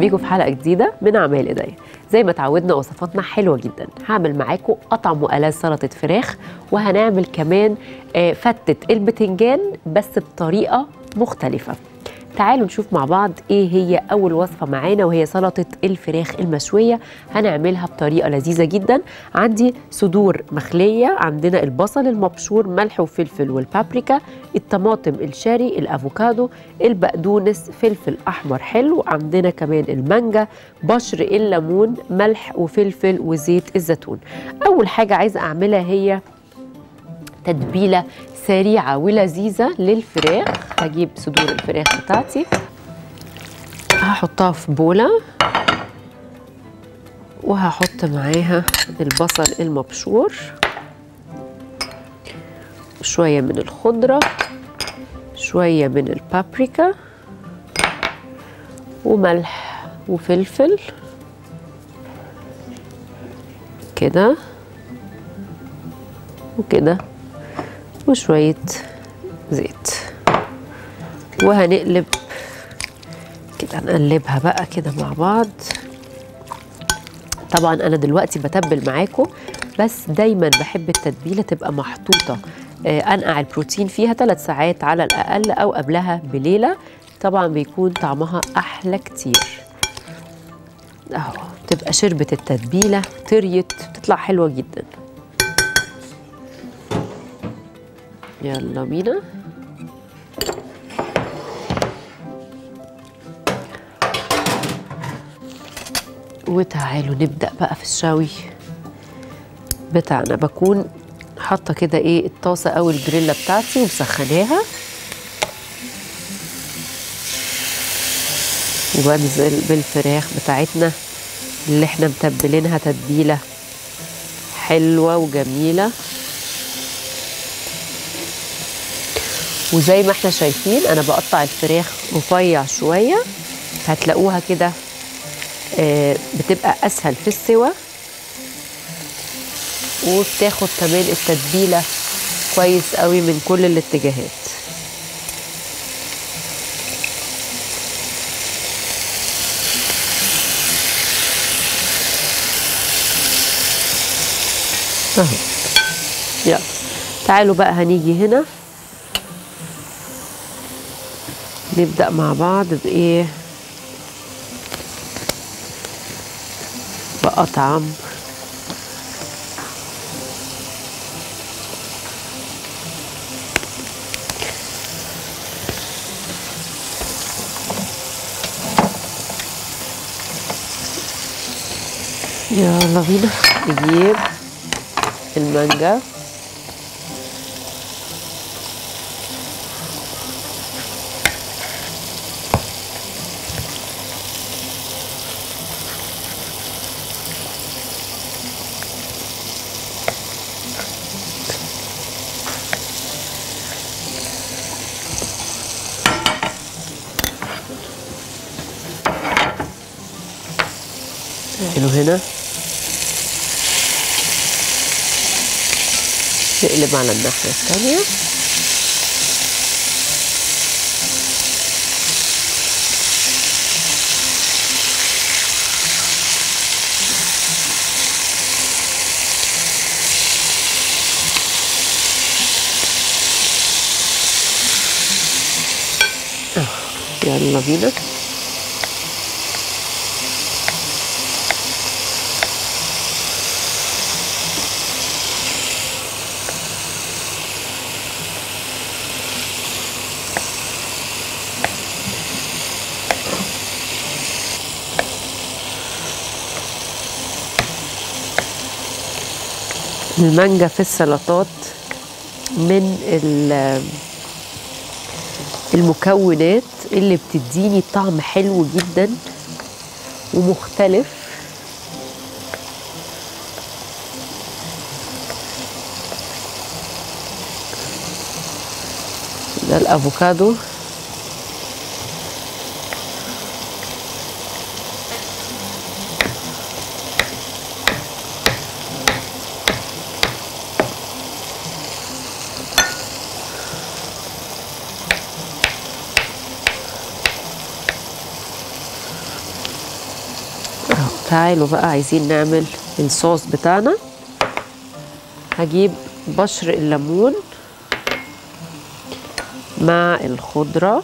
بيكم في حلقه جديده من اعمال ايديا زي ما اتعودنا وصفاتنا حلوه جدا هعمل معاكم اطعم والذ سلطه فراخ وهنعمل كمان آه، فتة البتنجان بس بطريقه مختلفه تعالوا نشوف مع بعض ايه هي اول وصفه معانا وهي سلطه الفراخ المشويه هنعملها بطريقه لذيذه جدا عندي صدور مخليه عندنا البصل المبشور ملح وفلفل والبابريكا الطماطم الشاري الافوكادو البقدونس فلفل احمر حلو عندنا كمان المانجا بشر الليمون ملح وفلفل وزيت الزيتون اول حاجه عايزه اعملها هي تتبيله سريعه ولذيذه للفراخ هجيب صدور الفراخ بتاعتي هحطها في بوله وهحط معاها البصل المبشور شويه من الخضره شويه من البابريكا وملح وفلفل كده وكده وشوية زيت وهنقلب كده نقلبها بقى كده مع بعض طبعا انا دلوقتي بتبل معاكم بس دايما بحب التتبيله تبقى محطوطه آه، انقع البروتين فيها ثلاث ساعات على الاقل او قبلها بليله طبعا بيكون طعمها احلى كتير اهو تبقى شربت التتبيله طريت بتطلع حلوه جدا يلا بينا وتعالوا نبدأ بقى في الشوي بتاعنا بكون حاطة كده ايه الطاسة أو الجريلا بتاعتي ومسخناها وبنزل بالفراخ بتاعتنا اللي احنا متبلينها تتبيلة حلوة وجميلة وزي ما احنا شايفين انا بقطع الفراخ رفيع شويه هتلاقوها كده آه، بتبقى اسهل في السوى وبتاخد كمان التتبيله كويس قوي من كل الاتجاهات اهو يلا تعالوا بقى هنيجي هنا نبدأ مع بعض بإيه بأطعم يلا بينا نجيب المانجا حلو هنا نقلب على الناحية التانية آه، يلا بينا المانجا في السلطات من ال- المكونات اللي بتديني طعم حلو جدا ومختلف ده الافوكادو تعالوا بقى عايزين نعمل الصوص بتاعنا هجيب بشر الليمون مع الخضرة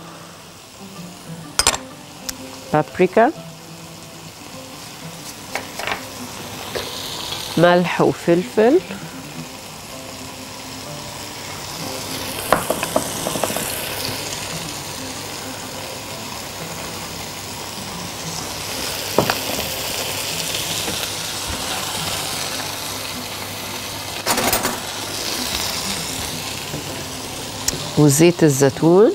بابريكا ملح وفلفل وزيت الزيتون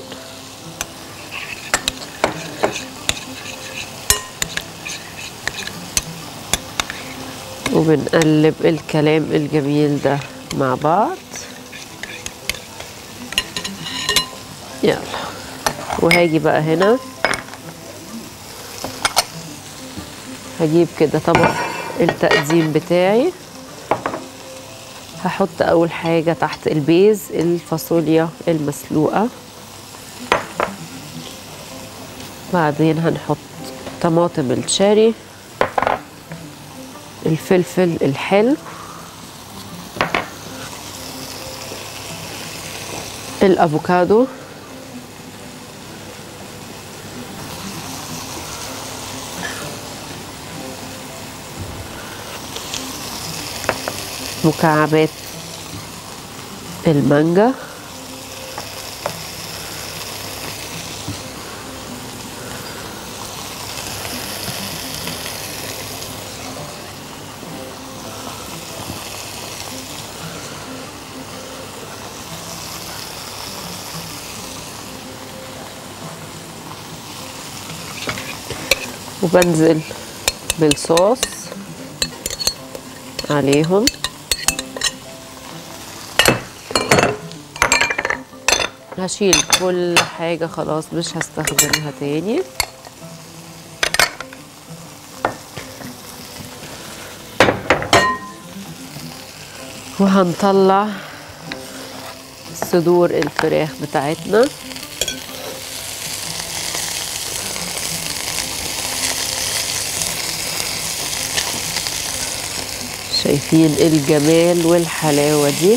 وبنقلب الكلام الجميل ده مع بعض يلا وهاجي بقى هنا هجيب كده طبق التقديم بتاعي هحط اول حاجه تحت البيز الفاصوليا المسلوقه بعدين هنحط طماطم الشاري الفلفل الحلو الافوكادو مكعبات المانجا وبنزل بالصوص عليهم هشيل كل حاجة خلاص مش هستخدمها تاني وهنطلع صدور الفراخ بتاعتنا شايفين الجمال والحلاوة دي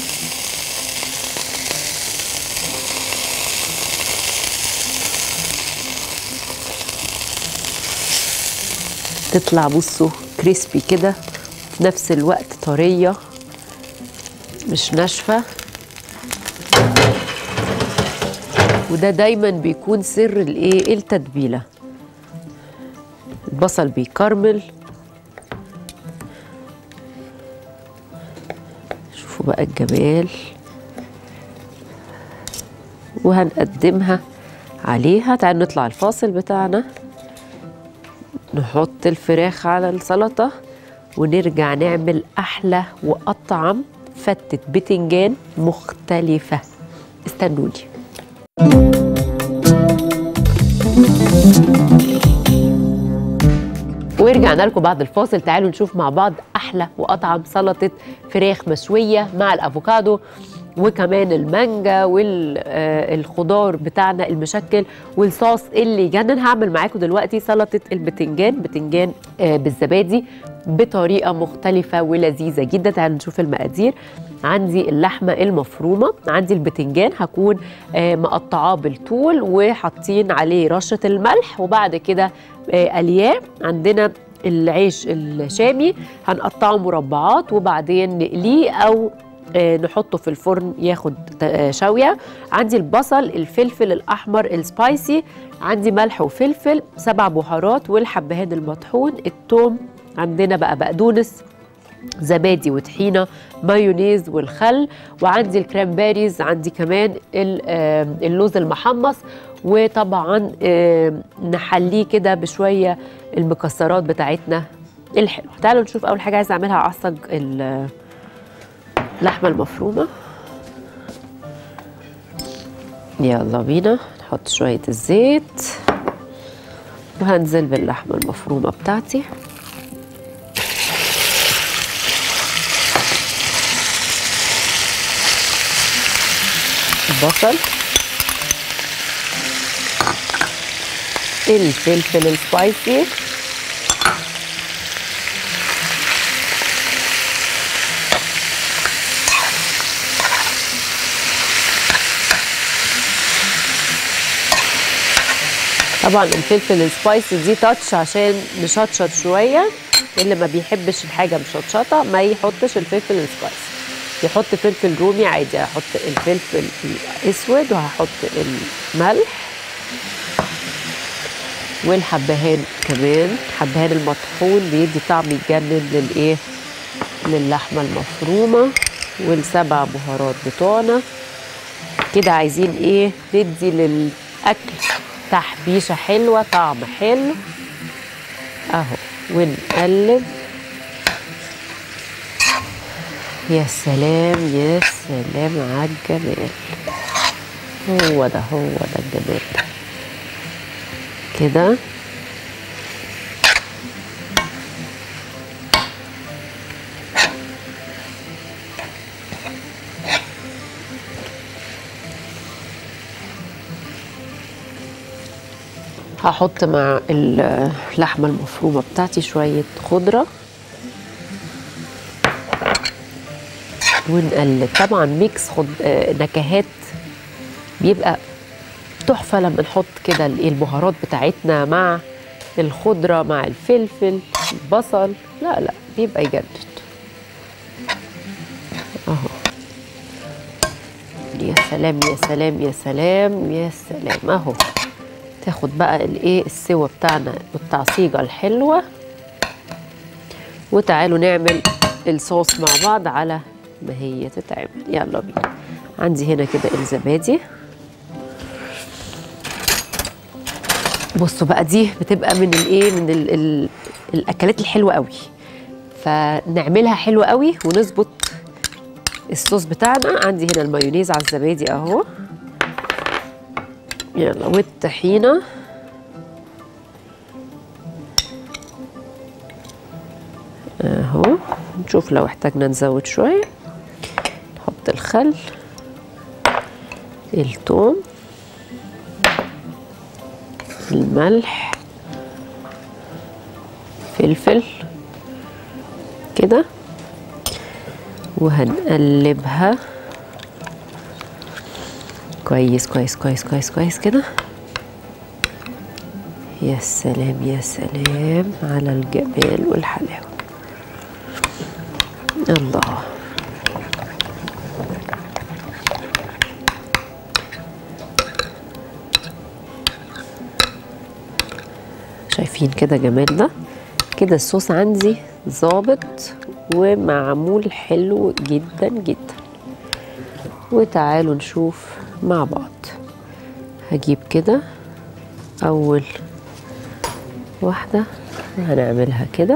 تطلع بصوا كريسبي كده في نفس الوقت طرية مش ناشفة وده دايما بيكون سر الايه التتبيلة البصل بيكرمل شوفوا بقى الجمال وهنقدمها عليها تعالوا نطلع الفاصل بتاعنا نحط الفراخ على السلطة ونرجع نعمل أحلى وأطعم فتة بتنجان مختلفة استنوني ورجعنا لكم بعد الفاصل تعالوا نشوف مع بعض احلى واطعم سلطه فراخ مشويه مع الافوكادو وكمان المانجا والخضار بتاعنا المشكل والصوص اللي يجنن هعمل معاكم دلوقتي سلطه البتنجان بتنجان آه، بالزبادي بطريقه مختلفه ولذيذه جدا تعالوا نشوف المقادير عندي اللحمه المفرومه عندي البتنجان هكون آه، مقطعاه بالطول وحاطين عليه رشه الملح وبعد كده آه، الياه عندنا العيش الشامي هنقطعه مربعات وبعدين نقليه او آه، نحطه في الفرن ياخد ت- آه، شويه عندي البصل الفلفل الاحمر السبايسي عندي ملح وفلفل سبع بهارات والحبهان المطحون الثوم عندنا بقى بقدونس زبادي وطحينه مايونيز والخل وعندي الكرامبيريز عندي كمان ال- آه، اللوز المحمص وطبعا آه، نحليه كده بشويه المكسرات بتاعتنا الحلوه تعالوا نشوف اول حاجه عايزه اعملها اعصج ال- اللحمه المفرومه يلا بينا نحط شويه الزيت وهنزل باللحمه المفرومه بتاعتي البصل الفلفل السبايسي طبعا الفلفل السبايسي دي تاتش عشان نشطشط شويه اللي ما بيحبش الحاجه مشطشطه ما يحطش الفلفل السبايسي يحط فلفل رومي عادي هحط الفلفل الاسود وهحط الملح والحبهان كمان حبهان المطحون بيدي طعم يتجنن للايه للحمه المفرومه والسبع بهارات بتوعنا كده عايزين ايه ندي للاكل تحبيشه حلوه طعم حلو اهو ونقلب يا سلام يا سلام على الجمال هو ده هو ده الجمال ده كده هحط مع اللحمه المفرومه بتاعتي شويه خضره ونقلب طبعا ميكس خد... آه، نكهات بيبقى تحفه لما نحط كده ال- البهارات بتاعتنا مع الخضره مع الفلفل البصل لا لا بيبقى يجدد اهو يا سلام يا سلام يا سلام يا سلام اهو تاخد بقى الايه السوا بتاعنا والتعصيجه الحلوه وتعالوا نعمل الصوص مع بعض على ما هي تتعمل يلا بينا عندي هنا كده الزبادي بصوا بقى دي بتبقى من الايه من ال ال الاكلات الحلوه قوي فنعملها حلوه قوي ونظبط الصوص بتاعنا عندي هنا المايونيز على الزبادي اهو يلا والطحينه اهو نشوف لو احتاجنا نزود شويه نحط الخل الثوم الملح فلفل كده وهنقلبها كويس كويس كويس كويس كويس كده يا سلام يا سلام على الجمال والحلاوة الله شايفين كده جمال ده كده الصوص عندي ظابط ومعمول حلو جدا جدا وتعالوا نشوف مع بعض هجيب كده اول واحدة هنعملها كده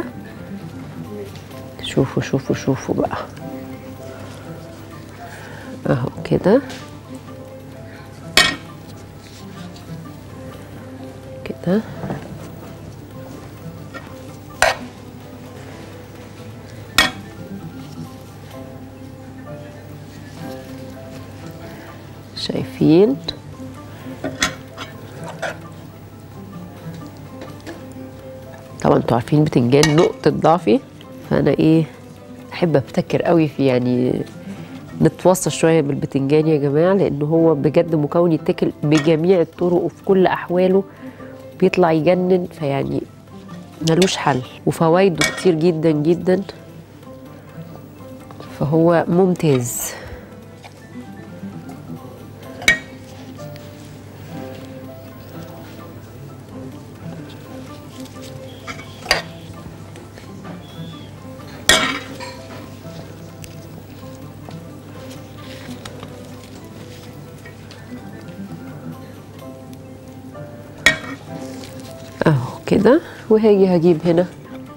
شوفوا شوفوا شوفوا بقى اهو كده كده شايفين طبعا انتوا عارفين بتنجان نقطة ضعفي فأنا إيه أحب أبتكر قوي في يعني نتوصى شوية بالبتنجان يا جماعة لأن هو بجد مكون يتاكل بجميع الطرق وفي كل أحواله بيطلع يجنن فيعني ملوش حل وفوائده كتير جدا جدا فهو ممتاز اهو كده وهاجي هجيب هنا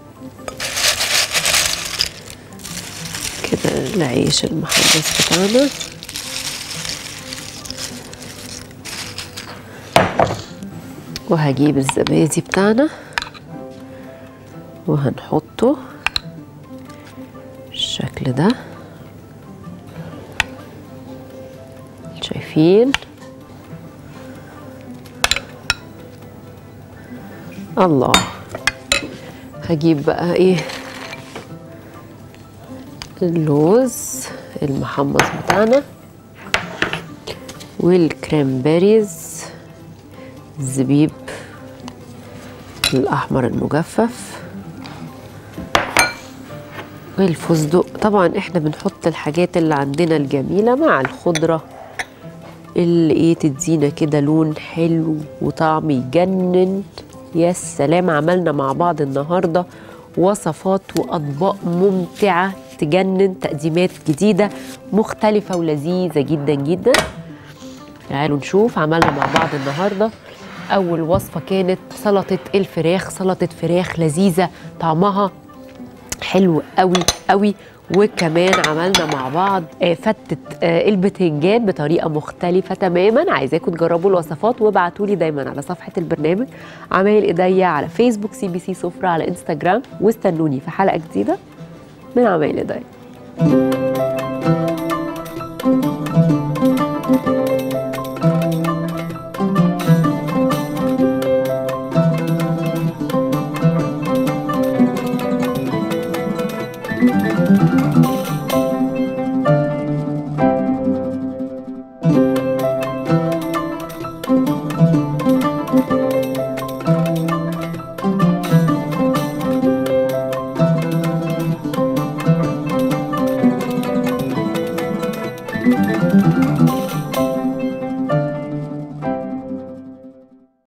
كده العيش المحمص بتاعنا وهجيب الزبادي بتاعنا وهنحطه بالشكل ده شايفين الله هجيب بقى ايه اللوز المحمص بتاعنا والكريمبيريز الزبيب الأحمر المجفف والفستق طبعا احنا بنحط الحاجات اللي عندنا الجميلة مع الخضرة اللي ايه تدينا كده لون حلو وطعم يجنن يا سلام عملنا مع بعض النهارده وصفات واطباق ممتعه تجنن تقديمات جديده مختلفه ولذيذه جدا جدا تعالوا نشوف عملنا مع بعض النهارده اول وصفه كانت سلطه الفراخ سلطه فراخ لذيذه طعمها حلو قوي قوي وكمان عملنا مع بعض آه، فتة آه، البتنجان بطريقة مختلفة تماما عايزاكم تجربوا الوصفات وابعتوا لي دايما على صفحة البرنامج عمايل ايديا على فيسبوك سي بي سي سفرة على انستجرام واستنوني في حلقة جديدة من عمايل ايديا